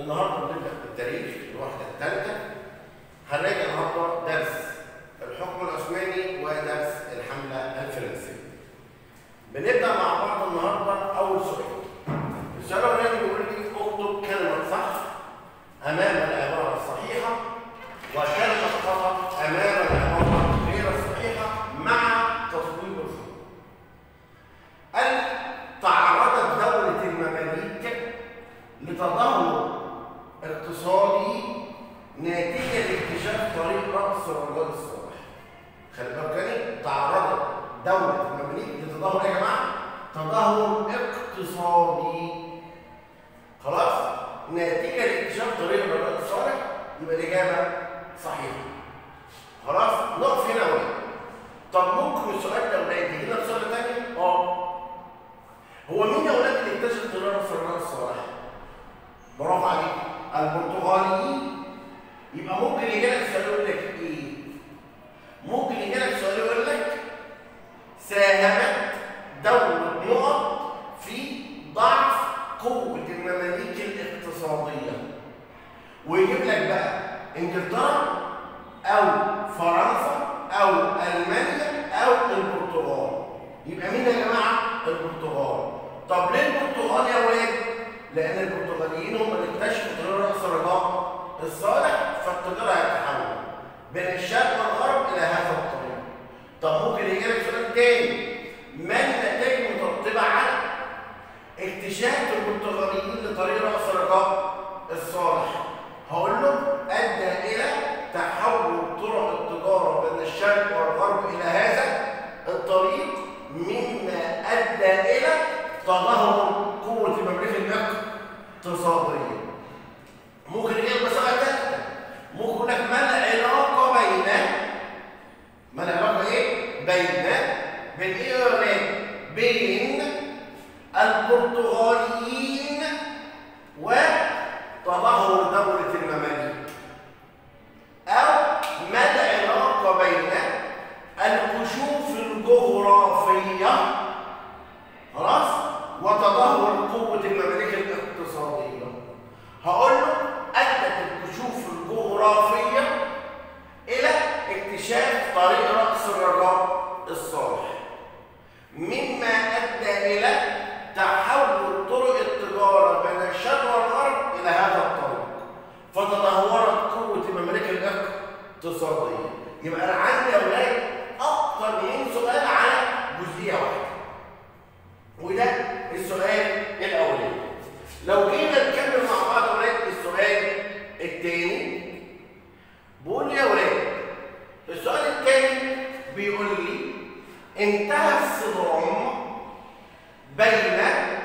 النهارده بنبدا بالتاريخ الوحده الثالثه هنراجع النهارده درس الحكم العثماني ودرس الحمله الفرنسيه بنبدا مع بعض النهارده اول سؤال السؤال الاولاني بيقول لي اكتب كلمه صح امام العباره الصحيحه وكلمه خطا امام العباره غير الصحيحه مع تصويب الخطا قال تعرضت دوله المماليك لتدهور اقتصادي ناتجه لاكتشاف طريق رأس الرجال الصالح. خلي بالك تاني تعرضت دوله المماليك لتدهور يا جماعه؟ تدهور اقتصادي. خلاص؟ ناتجه لاكتشاف طريق الرجال الصالح يبقى الاجابه صحيحه. خلاص؟ نقف هنا اهو. طب ممكن السؤال ده ولاد يجي لنا بصيغه ثانيه؟ اه. هو مين يا ولاد اللي اكتشف طريق رأس الرجال الصالح؟ برافو عليك البرتغاليين يبقى ممكن يجي لك سؤال يقول لك ايه ممكن يجي لك سؤال يقول لك ساهمت دولة نقط في ضعف قوة المماليك الاقتصادية ويجيب لك بقى انجلترا او فرنسا او المانيا او البرتغال يبقى مين يا جماعه البرتغال طب ليه البرتغال يا ولاد لان البرتغاليين هم اللي اكتشفوا طريق راس الرجاء الصالح فالتجاره هتتحول بين الشرق والغرب الى هذا الطريق طب ممكن يجي لك سؤال تاني ما النتائج المترتبه على اكتشاف البرتغاليين لطريق راس الرجاء الصالح هقول له ادى الى تحول طرق التجاره بين الشرق والغرب الى هذا الطريق مما ادى الى تدهور قوه المملكه الاقتصاديه ممكن يجيب مساله ثالثه ممكن يقول لك ما العلاقه بين ما العلاقه ايه بين بين ايه يا ولاد بين البرتغاليين وتدهور دوله المماليك او ما العلاقه بين الكشوف الجغرافيه خلاص وتدهور قوه المماليك الاقتصاديه هقول له ادت الكشوف الجغرافيه الى اكتشاف طريق راس الرجاء الصالح مما ادى الى تحول طرق التجاره بين الشرق والغرب الى هذا الطريق فتدهورت قوه المماليك الاقتصاديه يبقى انا عندي يا اولاد اكتر من سؤال على جزئيه واحده وده السؤال الاولاني لو جينا نكمل مع بعض يا ولاد السؤال الثاني بيقول لي يا ولاد السؤال الثاني بيقول لي انتهى الصدام بين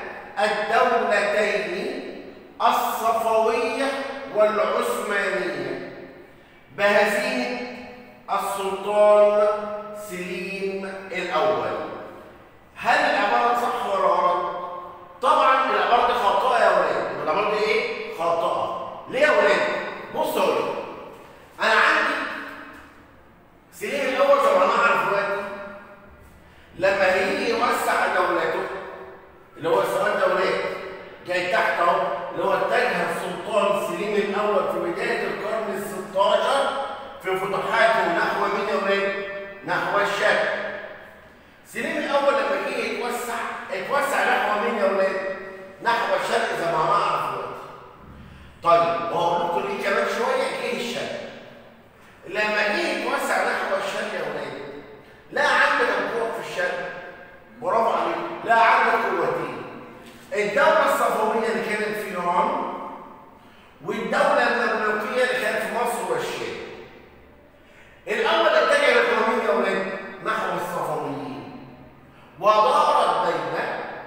الدولتين الصفويه والعثمانيه بهزيمه السلطان سليم الاول هل العباره صح ولا غلط طبعا العباره دي خاطئه يا ولاد يبقى العباره دي ايه خاطئه ليه يا ولاد بصوا يا ولاد انا عندي سليم الاول زي ما هنعرف دلوقتي لما هيجي يوسع دولته اللي هو السؤال ده ولاد جاي تحت اهو اللي هو اتجه السلطان سليم الاول في بدايه القرن ال 16 في فتوحاته نحو مين يا ولاد؟ نحو الشرق سليم الاول لما جه يتوسع اتوسع نحو مين يا ولاد؟ نحو الشرق زي ما هنعرف دلوقتي. طيب وهقول لكم ليه كمان شويه جه الشرق. لما جه يتوسع نحو الشرق يا ولاد لا عندنا قوة في الشرق برافو عليك لا عندنا قوتين الدولة الصفوية اللي كانت في إيران والدولة المملوكية اللي كانت في مصر والشام. الأول اتجه للقوانين يا ولاد نحو الصفويين ودارت بين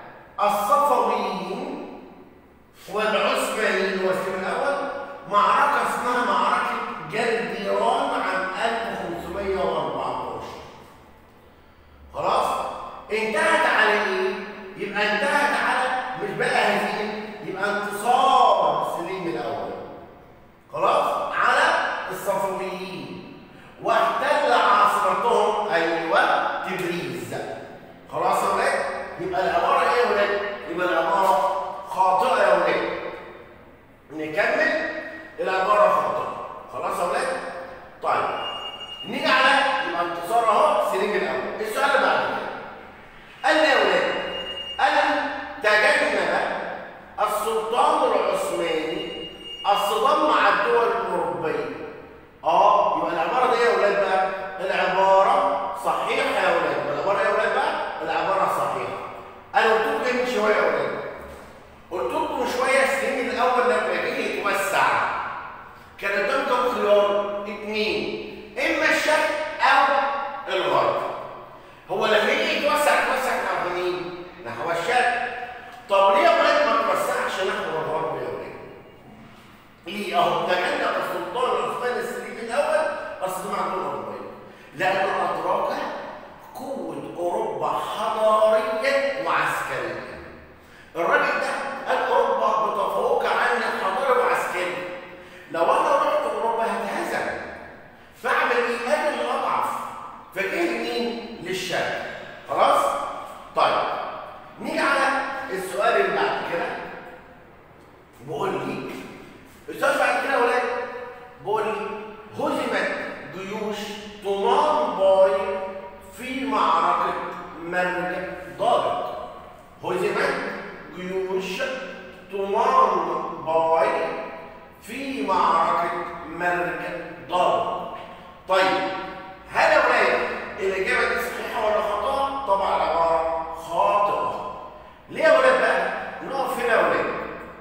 الصفويين والعثمانيين والسلم الأول معركة اسمها معركة جلديران عام 1514 خلاص انتهت على ايه يبقى انتهت على مش بقى هزيمه يبقى انتصار سليم الاول خلاص على الصفويين واحتل عاصمتهم ايوه تبريز خلاص يا ولاد يبقى العباره ايه يا ولاد يبقى العباره خاطئه يا ولاد نكمل اوروبا حضاريا وعسكريا الراجل ده قال اوروبا متفوقه عني حضاري وعسكري لو انا رحت اوروبا هتهزم فاعمل ايه انا اللي اضعف فجه مين للشرق خلاص طيب نيجي على السؤال اللي بعد كده بقول لي السؤال بعد كده يا ولاد بقول لي هزمت جيوش طمان باي في معركة مرج ضارق هزمت جيوش طمان باي في معركة مرج ضارق طيب هل يا ولاد الإجابة دي صحيحة ولا خطأ؟ طبعا العبارة خاطئة ليه يا ولاد بقى؟ نقف هنا يا ولاد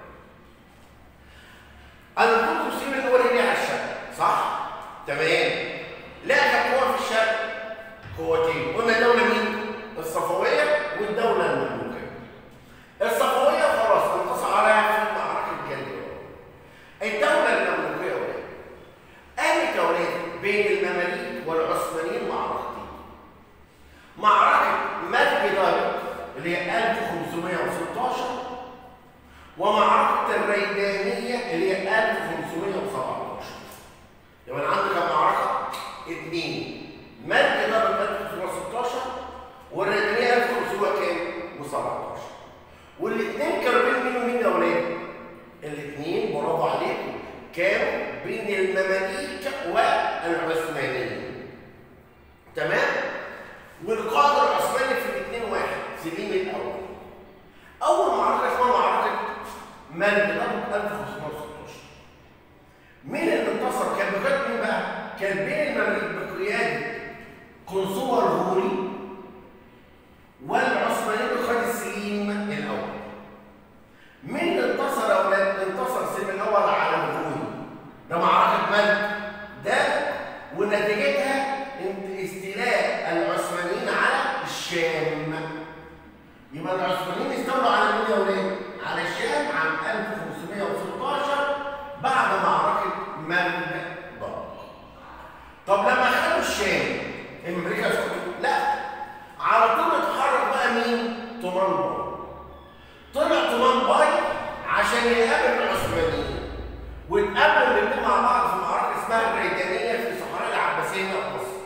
انا قلت لكم سيب الدول هنا على الشرق صح تمام لا كانت قوه في الشرق قوتين قلنا الدوله مين الصفويه والدوله المملوكيه الصفويه خلاص انتصر عليها في معركه جليل الدوله المملوكيه ولاد قامت يا ولاد بين المماليك والعثمانيين معركتين معركه مجد دارق اللي هي 1516 ومعركة الريدانية اللي هي 1517 يبقى أنا عندي كم معركة؟ اثنين مد ضرب 1516 والريدانية 1517 والاثنين كانوا بين مين ومين يا ولاد؟ الاثنين برافو عليكم كانوا بين المماليك والعثمانيين تمام؟ والقائد العثماني في الاثنين واحد سليم الأول أول معركة اسمها معركة مالك ضرب 1516 مين اللي انتصر؟ كان بقيادة مين بقى؟ كان بين المماليك بقيادة قنصوة الغوري والعثمانيين بقيادة سليم الأول. مين اللي انتصر يا أولاد؟ انتصر سليم الأول على الغوري. ده معركة مالك ده ونتيجتها استيلاء العثمانيين على الشام. يبقى العثمانيين استولوا على مين يا ولاد؟ على الشام عام 1516 بعد معركة مرج ضرب. طب لما خدوا الشام المملكة السعودية لا على طول اتحرك بقى مين؟ طومان باي. طلع طومان باي عشان يقابل العثمانيين واتقابلوا الاثنين مع بعض في معركة اسمها الريدانية في صحراء العباسية في مصر.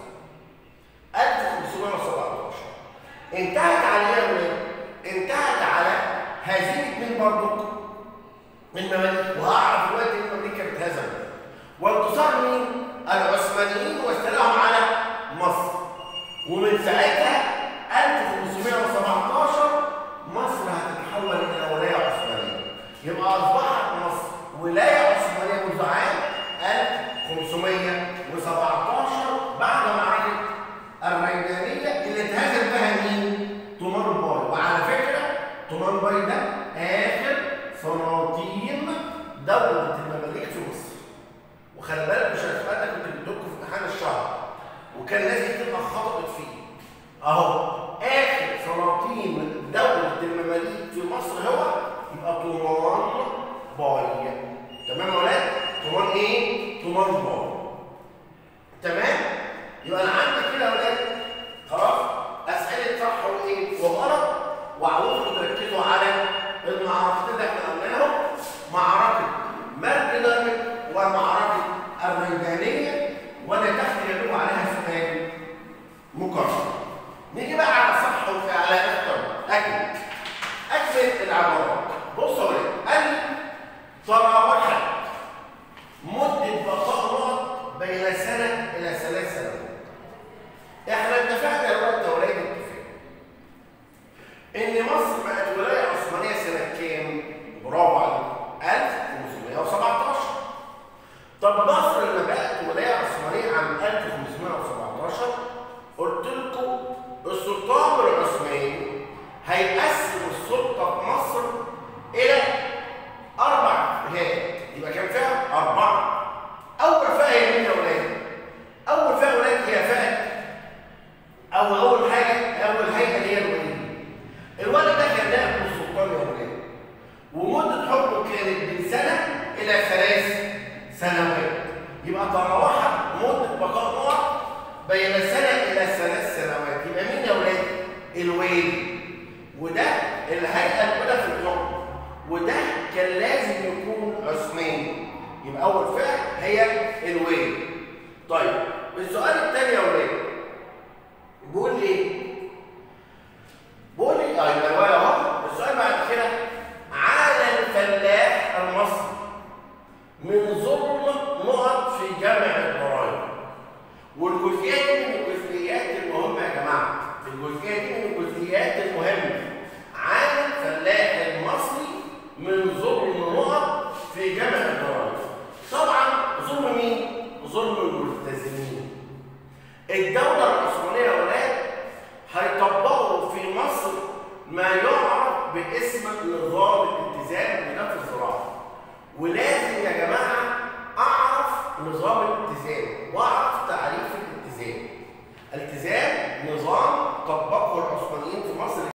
1517 انتهت على ايه يا ولاد؟ انتهت على هزيمه مين برضه؟ المماليك وهعرف دلوقتي ان المماليك كانت اتهزمت وانتصار مين؟ العثمانيين واستيلاهم على مصر ومن ساعتها 1517 مصر هتتحول الى ولايه عثمانيه يبقى اصبحت مصر ولايه عثمانيه منذ عام 1517 بعد معركه الريدانيه اللي اتهزم بها مين؟ طومان باي وعلى فكره طومان باي ده اخر سلاطين دوله المماليك في مصر وخلي بالك مش السؤال ده كنت بديكم في امتحان الشهر وكان ناس كتير خطأت فيه اهو اخر سلاطين دوله المماليك في مصر هو يبقى طومان باي تمام يا ولاد؟ طومان ايه؟ طومان باي تمام؟ يبقى انا عندي كده يا ولاد خلاص اسئله صح وايه وغلط وعاوزكم تركزوا على المعركتين اللي احنا قلناهم معركه مرج درمك ومعركه الريدانيه وانا تحت يدوم عليها سؤال مكرر نيجي بقى على صح وعلى اختر اكمل اكمل العبارات بص يا ولاد قال تراوحت مده بقاء بين سنه الى ثلاث سنوات احنا اتفقنا دلوقتي يا ولاد اتفاق ان مصر بقت ولايه عثمانيه سنه كام؟ الويل وده الهيئه الاولى في الحكم وده كان لازم يكون عثماني يبقى اول فعل هي الويل طيب السؤال الثاني يا ولاد بيقول لي ايه بيقول لي اه يبقى الولد اهو السؤال بعد كده عاد الفلاح المصري من ظلم نقط في جمع الضرائب والجزئيات دي من الجزئيات المهمه يا جماعه الجزئيه دي من الجزئيات المهمه عاد الفلاح المصري من ظلم نقط في جمع الضرائب طبعا ظلم مين؟ ظلم الملتزمين الدوله العثمانيه يا ولاد هيطبقوا في مصر ما يعرف باسم نظام